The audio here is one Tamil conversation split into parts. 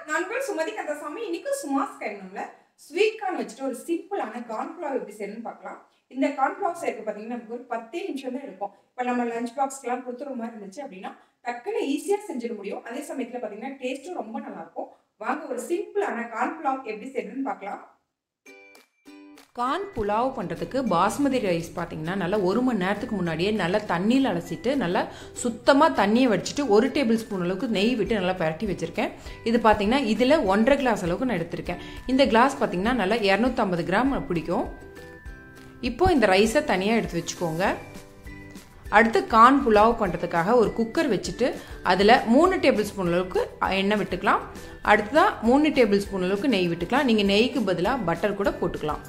நான்கள் சுமதி கந்தசாமி இன்னைக்கு சும்மா ஸ்கைனம்ல ஸ்வீட் கார்ன் வச்சுட்டு ஒரு சிம்பிளான கார்ன்ஃப்ளவர் எப்படி செய்யணும்னு பார்க்கலாம் இந்த கார்ன்ஃப்ளவர் சேர்க்க பார்த்தீங்கன்னா நமக்கு ஒரு பத்தே நிமிஷம் தான் இருக்கும் இப்போ நம்ம லஞ்ச் பாக்ஸ்க்கெல்லாம் கொடுத்துற மாதிரி இருந்துச்சு அப்படின்னா டக்குன்னு ஈஸியாக செஞ்சிட முடியும் அதே சமயத்தில் பார்த்தீங்கன்னா டேஸ்ட்டும் ரொம்ப நல்லா இருக்கும் வாங்க ஒரு சிம்பிளான கார்ன்ஃப்ளவர் எப்படி செய்யணும்னு பார்க்கலாம் கார்ன் புலாவ் பண்ணுறதுக்கு பாஸ்மதி ரைஸ் பார்த்தீங்கன்னா நல்லா ஒரு மணி நேரத்துக்கு முன்னாடியே நல்லா தண்ணியில் அலசிட்டு நல்லா சுத்தமாக தண்ணியை வடிச்சிட்டு ஒரு டேபிள் ஸ்பூன் அளவுக்கு நெய் விட்டு நல்லா பரட்டி வச்சுருக்கேன் இது பார்த்தீங்கன்னா இதில் ஒன்றரை கிளாஸ் அளவுக்கு நான் எடுத்திருக்கேன் இந்த கிளாஸ் பார்த்தீங்கன்னா நல்லா இரநூத்தம்பது கிராம் பிடிக்கும் இப்போ இந்த ரைஸை தனியாக எடுத்து வச்சுக்கோங்க அடுத்து கார்ன் புலாவ் பண்ணுறதுக்காக ஒரு குக்கர் வச்சுட்டு அதில் மூணு டேபிள் ஸ்பூன் அளவுக்கு எண்ணெய் விட்டுக்கலாம் அடுத்ததாக மூணு டேபிள் ஸ்பூன் அளவுக்கு நெய் விட்டுக்கலாம் நீங்கள் நெய்க்கு பதிலாக பட்டர் கூட போட்டுக்கலாம்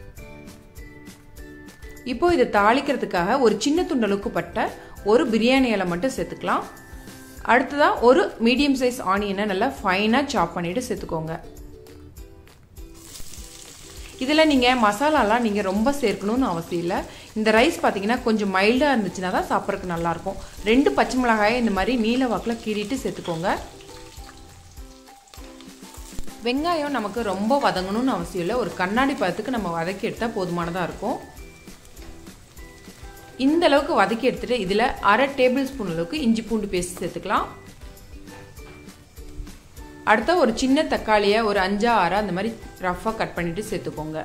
இப்போ இதை தாளிக்கிறதுக்காக ஒரு சின்ன துண்டளவுக்கு பட்ட ஒரு பிரியாணி இலை மட்டும் சேர்த்துக்கலாம் அடுத்ததாக ஒரு மீடியம் சைஸ் ஆனியனை நல்லா ஃபைனாக சாப் பண்ணிவிட்டு சேர்த்துக்கோங்க இதில் நீங்கள் மசாலாலாம் நீங்கள் ரொம்ப சேர்க்கணும்னு அவசியம் இல்லை இந்த ரைஸ் பார்த்தீங்கன்னா கொஞ்சம் மைல்டாக இருந்துச்சுன்னா தான் சாப்பிட்றதுக்கு நல்லாயிருக்கும் ரெண்டு பச்சை மிளகாயை இந்த மாதிரி நீல வாக்கில் கீறிட்டு சேர்த்துக்கோங்க வெங்காயம் நமக்கு ரொம்ப வதங்கணும்னு அவசியம் இல்லை ஒரு கண்ணாடி பதத்துக்கு நம்ம வதக்கி எடுத்தால் போதுமானதாக இருக்கும் இந்த அளவுக்கு வதக்கி எடுத்துட்டு இதில் அரை டேபிள் ஸ்பூன் அளவுக்கு இஞ்சி பூண்டு பேஸ்ட் சேர்த்துக்கலாம் அடுத்த ஒரு சின்ன தக்காளியை ஒரு அஞ்சா ஆறா அந்த மாதிரி ரஃபாக கட் பண்ணிட்டு சேர்த்துக்கோங்க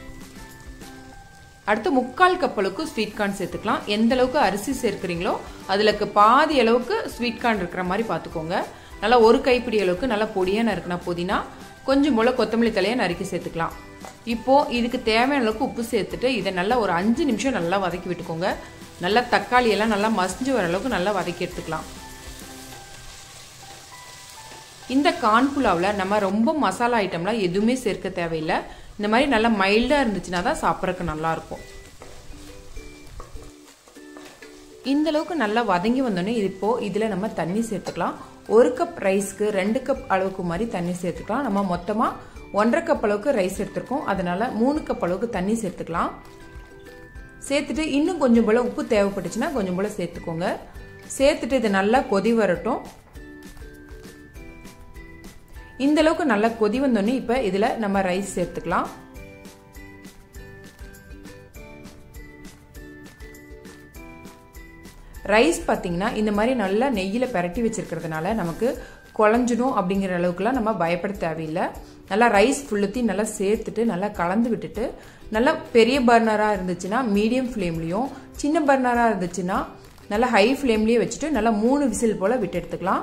அடுத்து முக்கால் கப் அளவுக்கு ஸ்வீட் கார்ன் சேர்த்துக்கலாம் எந்த அளவுக்கு அரிசி சேர்க்குறீங்களோ அதில் பாதி அளவுக்கு ஸ்வீட் கார்ன் இருக்கிற மாதிரி பார்த்துக்கோங்க நல்லா ஒரு கைப்பிடி அளவுக்கு நல்லா பொடியாக நறுக்கினா புதினா கொஞ்சம் போல் கொத்தமல்லி தலையை நறுக்கி சேர்த்துக்கலாம் இப்போது இதுக்கு தேவையான அளவுக்கு உப்பு சேர்த்துட்டு இதை நல்லா ஒரு அஞ்சு நிமிஷம் நல்லா வதக்கி விட்டுக்கோங்க நல்லா தக்காளி எல்லாம் நல்லா மசிஞ்சு வர அளவுக்கு நல்லா வதக்கி எடுத்துக்கலாம் இந்த கார்ன் புலாவில் நம்ம ரொம்ப மசாலா ஐட்டம்லாம் எதுவுமே சேர்க்க தேவையில்லை இந்த மாதிரி நல்லா மைல்டாக இருந்துச்சுன்னா தான் சாப்பிட்றதுக்கு நல்லாயிருக்கும் இந்த அளவுக்கு நல்லா வதங்கி வந்தோடனே இப்போ இதில் நம்ம தண்ணி சேர்த்துக்கலாம் ஒரு கப் ரைஸ்க்கு ரெண்டு கப் அளவுக்கு மாதிரி தண்ணி சேர்த்துக்கலாம் நம்ம மொத்தமாக ஒன்றரை கப் அளவுக்கு ரைஸ் எடுத்திருக்கோம் அதனால மூணு கப் அளவுக்கு தண்ணி சேர்த்துக்கலாம் சேர்த்துட்டு இன்னும் கொஞ்சம் போல் உப்பு தேவைப்பட்டுச்சுன்னா கொஞ்சம் போல் சேர்த்துக்கோங்க சேர்த்துட்டு இது நல்லா கொதி வரட்டும் இந்த அளவுக்கு நல்லா கொதி வந்தோடனே இப்போ இதில் நம்ம ரைஸ் சேர்த்துக்கலாம் ரைஸ் பார்த்தீங்கன்னா இந்த மாதிரி நல்லா நெய்யில் பரட்டி வச்சிருக்கிறதுனால நமக்கு குழஞ்சிடும் அப்படிங்கிற அளவுக்குலாம் நம்ம பயப்பட தேவையில்லை நல்லா ரைஸ் ஃபுல்லுத்தையும் நல்லா சேர்த்துட்டு நல்லா கலந்து விட்டுட்டு நல்லா பெரிய பர்னராக இருந்துச்சுன்னா மீடியம் ஃப்ளேம்லேயும் சின்ன பர்னராக இருந்துச்சுன்னா நல்லா ஹை ஃப்ளேம்லேயே வச்சுட்டு நல்லா மூணு விசில் போல் விட்டு எடுத்துக்கலாம்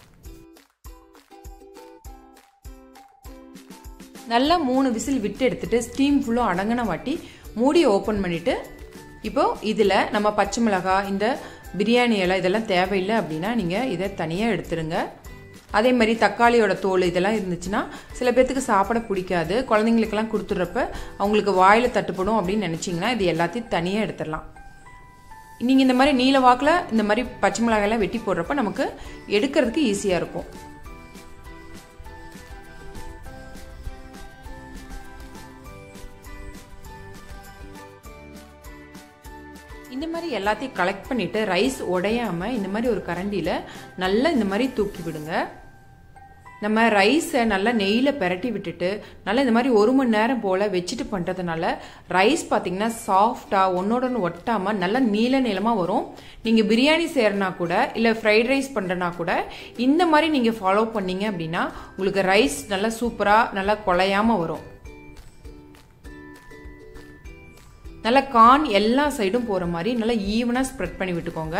நல்லா மூணு விசில் விட்டு எடுத்துட்டு ஸ்டீம் ஃபுல்லும் அடங்கின வாட்டி மூடி ஓப்பன் பண்ணிவிட்டு இப்போது இதில் நம்ம பச்சை மிளகாய் இந்த பிரியாணி இலை இதெல்லாம் தேவையில்லை அப்படின்னா நீங்கள் இதை தனியாக எடுத்துருங்க அதே மாதிரி தக்காளியோட தோல் இதெல்லாம் இருந்துச்சுன்னா சில பேர்த்துக்கு சாப்பிட பிடிக்காது குழந்தைங்களுக்கெல்லாம் கொடுத்துட்றப்ப அவங்களுக்கு வாயில் தட்டுப்படும் அப்படின்னு நினச்சிங்கன்னா இது எல்லாத்தையும் தனியாக எடுத்துடலாம் நீங்கள் இந்த மாதிரி நீல வாக்கில் இந்த மாதிரி பச்சை மிளகாயெல்லாம் வெட்டி போடுறப்ப நமக்கு எடுக்கிறதுக்கு ஈஸியாக இருக்கும் இந்த மாதிரி எல்லாத்தையும் கலெக்ட் பண்ணிவிட்டு ரைஸ் உடையாமல் இந்த மாதிரி ஒரு கரண்டியில் நல்லா இந்த மாதிரி தூக்கி விடுங்க நம்ம ரைஸை நல்லா நெய்யில் பெரட்டி விட்டுட்டு நல்லா இந்த மாதிரி ஒரு மணி நேரம் போல் வச்சுட்டு பண்ணுறதுனால ரைஸ் பார்த்தீங்கன்னா சாஃப்டாக ஒன்றோட ஒன்று ஒட்டாமல் நல்லா நீல நீளமாக வரும் நீங்கள் பிரியாணி செய்கிறனா கூட இல்லை ஃப்ரைட் ரைஸ் பண்ணுறனா கூட இந்த மாதிரி நீங்கள் ஃபாலோ பண்ணீங்க அப்படின்னா உங்களுக்கு ரைஸ் நல்லா சூப்பராக நல்லா குலையாமல் வரும் நல்லா கார்ன் எல்லா சைடும் போகிற மாதிரி நல்லா ஈவனாக ஸ்ப்ரெட் பண்ணி விட்டுக்கோங்க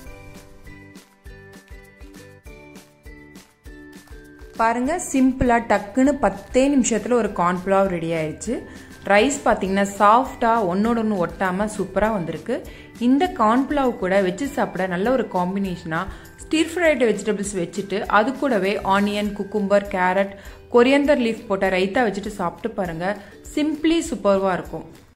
பாருங்க சிம்பிளாக டக்குன்னு பத்தே நிமிஷத்தில் ஒரு கார்ன் புலாவ் ரெடி ஆயிடுச்சு ரைஸ் பார்த்தீங்கன்னா சாஃப்டாக ஒன்னோட ஒன்று ஒட்டாமல் சூப்பராக வந்திருக்கு இந்த கார்ன் புலாவ் கூட வச்சு சாப்பிட நல்ல ஒரு காம்பினேஷனாக ஸ்டீர் ஃப்ரைடு வெஜிடபிள்ஸ் வச்சுட்டு அது கூடவே onion cucumber carrot coriander leaf போட்ட ரைத்தா வச்சுட்டு சாப்பிட்டு பாருங்கள் சிம்பிளி சூப்பர்வாக இருக்கும்